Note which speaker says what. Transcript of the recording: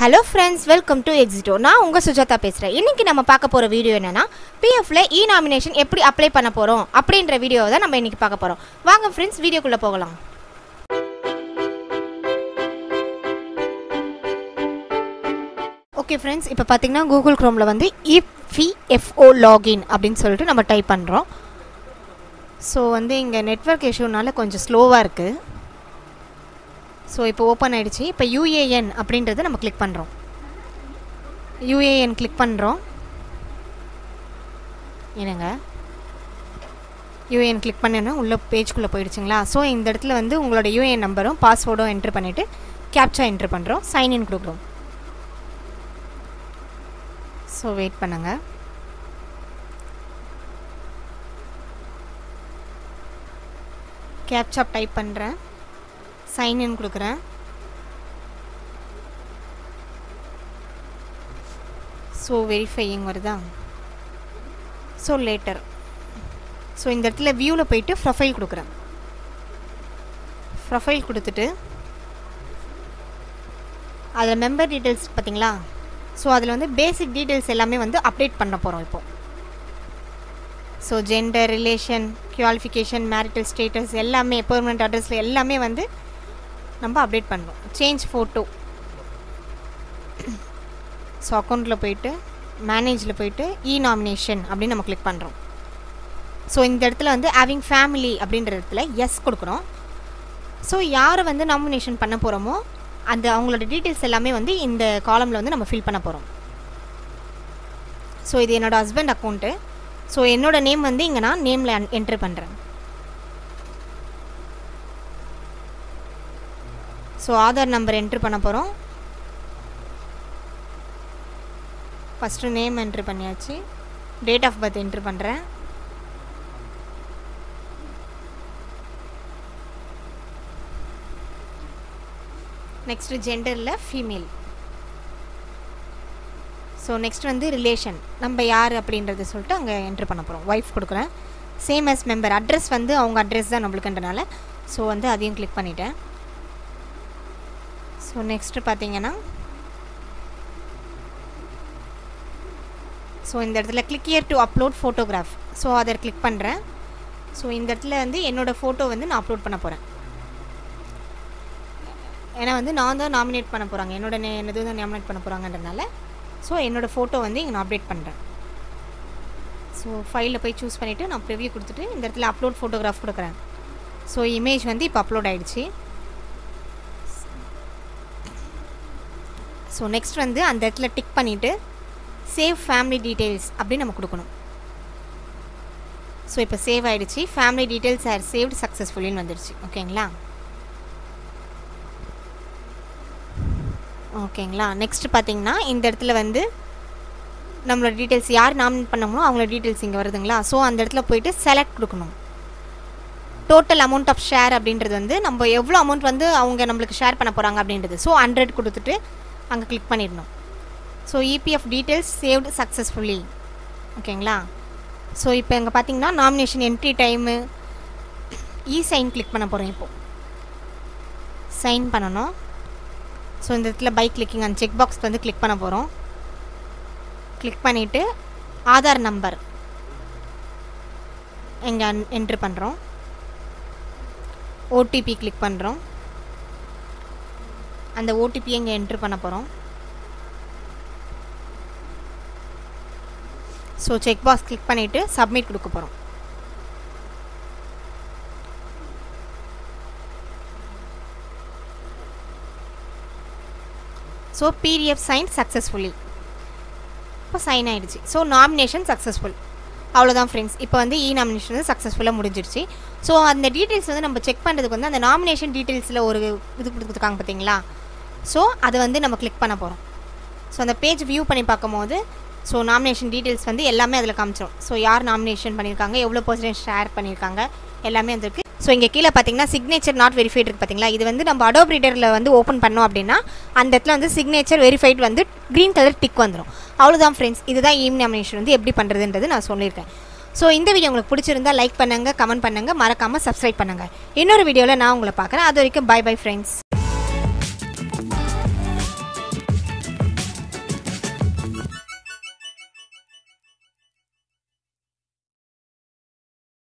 Speaker 1: hello friends welcome to எக்ஸிட்டோ நான் உங்கள் சுஜாதா பேசுகிறேன் இன்றைக்கி நம்ம பார்க்க போகிற வீடியோ என்னென்னா பிஎஃப்ல இ நாமினேஷன் எப்படி அப்ளை பண்ண போகிறோம் அப்படின்ற வீடியோவை தான் நம்ம இன்றைக்கி பார்க்க போகிறோம் வாங்க ஃப்ரெண்ட்ஸ் வீடியோக்குள்ளே போகலாம் ஓகே ஃப்ரெண்ட்ஸ் இப்போ பார்த்தீங்கன்னா கூகுள் க்ரோமில் வந்து இபிஎஃப்ஓ லாகின் அப்படின்னு சொல்லிட்டு நம்ம டைப் பண்ணுறோம் ஸோ வந்து இங்கே நெட்ஒர்க் இஷ்யூனால கொஞ்சம் ஸ்லோவாக இருக்குது ஸோ இப்போ ஓப்பன் ஆகிடுச்சு இப்போ யூஏஎன் அப்படின்றத நம்ம கிளிக் பண்ணுறோம் யூஏஎன் கிளிக் பண்ணுறோம் என்னங்க யூஏஎன் கிளிக் பண்ணேன்னா உள்ள பேஜ்குள்ளே போயிடுச்சுங்களா ஸோ இந்த இடத்துல வந்து உங்களோட யூஏஎன் நம்பரும் பாஸ்வேர்டும் என்ட்ரு பண்ணிவிட்டு கேப்சா என்ட்ரு பண்ணுறோம் சைன்இன் கொடுக்குறோம் ஸோ வெயிட் பண்ணுங்கள் கேப்சா டைப் பண்ணுறேன் சைன்இன் கொடுக்குறேன் ஸோ வெரிஃபையிங் வருதா ஸோ லேட்டர் ஸோ இந்த இடத்துல வியூவில் போயிட்டு ப்ரொஃபைல் கொடுக்குறேன் ப்ரொஃபைல் கொடுத்துட்டு அதில் மெம்பர் டீட்டெயில்ஸ் பார்த்தீங்களா ஸோ அதில் வந்து பேசிக் டீட்டெயில்ஸ் எல்லாமே வந்து அப்டேட் பண்ண போகிறோம் இப்போது so gender relation qualification marital status எல்லாமே பெர்மனெண்ட் அட்ரஸில் எல்லாமே வந்து நம்ம அப்டேட் பண்ணுறோம் சேஞ்ச் ஃபோட்டோ ஸோ அக்கௌண்ட்டில் போயிட்டு மேனேஜில் போயிட்டு இ நாமினேஷன் அப்படின்னு நம்ம கிளிக் பண்ணுறோம் ஸோ இந்த இடத்துல வந்து ஹேவிங் ஃபேமிலி அப்படின்ற இடத்துல எஸ் கொடுக்குறோம் ஸோ யாரை வந்து நாமினேஷன் பண்ண போகிறோமோ அந்த அவங்களோட டீட்டெயில்ஸ் எல்லாமே வந்து இந்த காலமில் வந்து நம்ம ஃபில் பண்ண போகிறோம் ஸோ இது என்னோடய ஹஸ்பண்ட் அக்கௌண்ட்டு ஸோ என்னோடய நேம் வந்து இங்கே நான் நேமில் என்ட்ரு பண்ணுறேன் ஸோ ஆதார் நம்பர் என்ட்ரு பண்ண போகிறோம் ஃபஸ்ட்டு நேம் என்ட்ரு பண்ணியாச்சு டேட் ஆஃப் பர்த் என்ட்ரு பண்ணுறேன் நெக்ஸ்ட்டு ஜெண்டரில் ஃபீமேல் ஸோ நெக்ஸ்ட் வந்து ரிலேஷன் நம்ம யார் அப்படின்றத சொல்லிட்டு அங்கே என்ட்ரு பண்ண போகிறோம் ஒய்ஃப் கொடுக்குறேன் சேம் as மெம்பர் அட்ரஸ் வந்து அவங்க அட்ரஸ் தான் நம்மளுக்குன்றனால ஸோ வந்து அதையும் கிளிக் பண்ணிட்டேன் ஸோ நெக்ஸ்ட்டு பார்த்தீங்கன்னா ஸோ இந்த இடத்துல click here to upload photograph so அதை கிளிக் பண்ணுறேன் ஸோ இந்த இடத்துல வந்து என்னோடய ஃபோட்டோ வந்து நான் அப்லோட் பண்ண போகிறேன் ஏன்னா வந்து நான் தான் நாமினேட் பண்ண போகிறாங்க என்னோட நே என்னது தான் நாமினேட் பண்ண போகிறாங்கன்றனால ஸோ என்னோடய ஃபோட்டோ வந்து இங்கே நான் அப்டேட் பண்ணுறேன் ஸோ ஃபைலில் போய் சூஸ் பண்ணிவிட்டு நான் ப்ரிவியூ கொடுத்துட்டு இந்த இடத்துல அப்லோட் ஃபோட்டோகிராஃப் கொடுக்குறேன் ஸோ இமேஜ் வந்து இப்போ அப்லோட் ஆகிடுச்சு ஸோ நெக்ஸ்ட் வந்து அந்த இடத்துல டிக் பண்ணிவிட்டு சேவ் ஃபேமிலி டீட்டெயில்ஸ் அப்படின்னு நம்ம கொடுக்கணும் ஸோ இப்போ சேவ் ஆகிடுச்சு ஃபேமிலி டீட்டெயில்ஸ் ஆர் சேவ்டு சக்ஸஸ்ஃபுல்லின்னு வந்துடுச்சு ஓகேங்களா ஓகேங்களா நெக்ஸ்ட் பார்த்தீங்கன்னா இந்த இடத்துல வந்து நம்மளோட டீட்டெயில்ஸ் யார் நாமினேட் பண்ணமோ அவங்களோட டீட்டெயில்ஸ் இங்கே வருதுங்களா ஸோ அந்த இடத்துல போயிட்டு செலக்ட் கொடுக்கணும் டோட்டல் அமௌண்ட் ஆஃப் ஷேர் அப்படின்றது வந்து நம்ம எவ்வளோ அமௌண்ட் வந்து அவங்க நம்மளுக்கு ஷேர் பண்ண போகிறாங்க அப்படின்றது ஸோ ஹண்ட்ரட் கொடுத்துட்டு அங்கே கிளிக் பண்ணிடணும் so EPF details saved successfully ஓகேங்களா ஸோ இப்போ இங்கே பார்த்தீங்கன்னா nomination entry time e sign click பண்ண போகிறோம் இப்போது சைன் பண்ணணும் ஸோ இந்த இடத்துல பை கிளிக்கிங் அந்த செக் பாக்ஸ் வந்து கிளிக் பண்ண போகிறோம் கிளிக் பண்ணிவிட்டு ஆதார் நம்பர் இங்கே என்ட்ரு பண்ணுறோம் ஓடிபி கிளிக் பண்ணுறோம் அந்த ஓடிபி இங்கே என்ட்ரு பண்ண போகிறோம் ஸோ செக் பாக்ஸ் கிளிக் பண்ணிவிட்டு சப்மிட் கொடுக்க போகிறோம் ஸோ பிடிஎஃப் சைன் சக்ஸஸ்ஃபுல்லி இப்போ சைன் ஆகிடுச்சு ஸோ நாமினேஷன் சக்ஸஸ்ஃபுல் அவ்வளோதான் ஃப்ரெண்ட்ஸ் இப்போ வந்து இ நாமினேஷன் வந்து சக்ஸஸ்ஃபுல்லாக முடிஞ்சிருச்சு ஸோ அந்த டீட்டெயில்ஸ் வந்து நம்ம செக் பண்ணுறதுக்கு வந்து அந்த நாமினேஷன் டீட்டெயில்ஸில் ஒரு இது கொடுத்துருக்காங்க பார்த்தீங்களா ஸோ அதை வந்து நம்ம கிளிக் பண்ண போகிறோம் ஸோ அந்த பேஜ் வியூ பண்ணி பார்க்கும்போது ஸோ நாமினேஷன் டீட்டெயில்ஸ் வந்து எல்லாமே அதில் காமிச்சிடும் ஸோ யார் நாமினேஷன் பண்ணியிருக்காங்க எவ்வளோ பர்சன்டேஜ் ஷேர் பண்ணியிருக்காங்க எல்லாமே வந்துருக்கு ஸோ இங்கே கீழே பார்த்தீங்கன்னா சிக்னேச்சர் நாட் வெரிஃபைட் இருக்குது பார்த்தீங்களா இது வந்து நம்ம அடோப் ரீடரில் வந்து ஓப்பன் பண்ணோம் அப்படின்னா அந்த இடத்துல வந்து சிக்னேச்சர் வெரிஃபைட் வந்து க்ரீன் கலர் டிக் வந்துடும் அவ்வளோதான் ஃப்ரெண்ட்ஸ் இதுதான் ஈம் நாமினேஷன் வந்து எப்படி பண்ணுறதுன்றது நான் சொல்லியிருக்கேன் ஸோ இந்த வீடியோ உங்களுக்கு பிடிச்சிருந்தா லைக் பண்ணுங்கள் கமெண்ட் பண்ணுங்கள் மறக்காமல் சப்ஸ்கிரைப் பண்ணுங்கள் இன்னொரு வீடியோவில் நான் உங்களை பார்க்குறேன் அது வரைக்கும் பை பை ஃப்ரெண்ட்ஸ்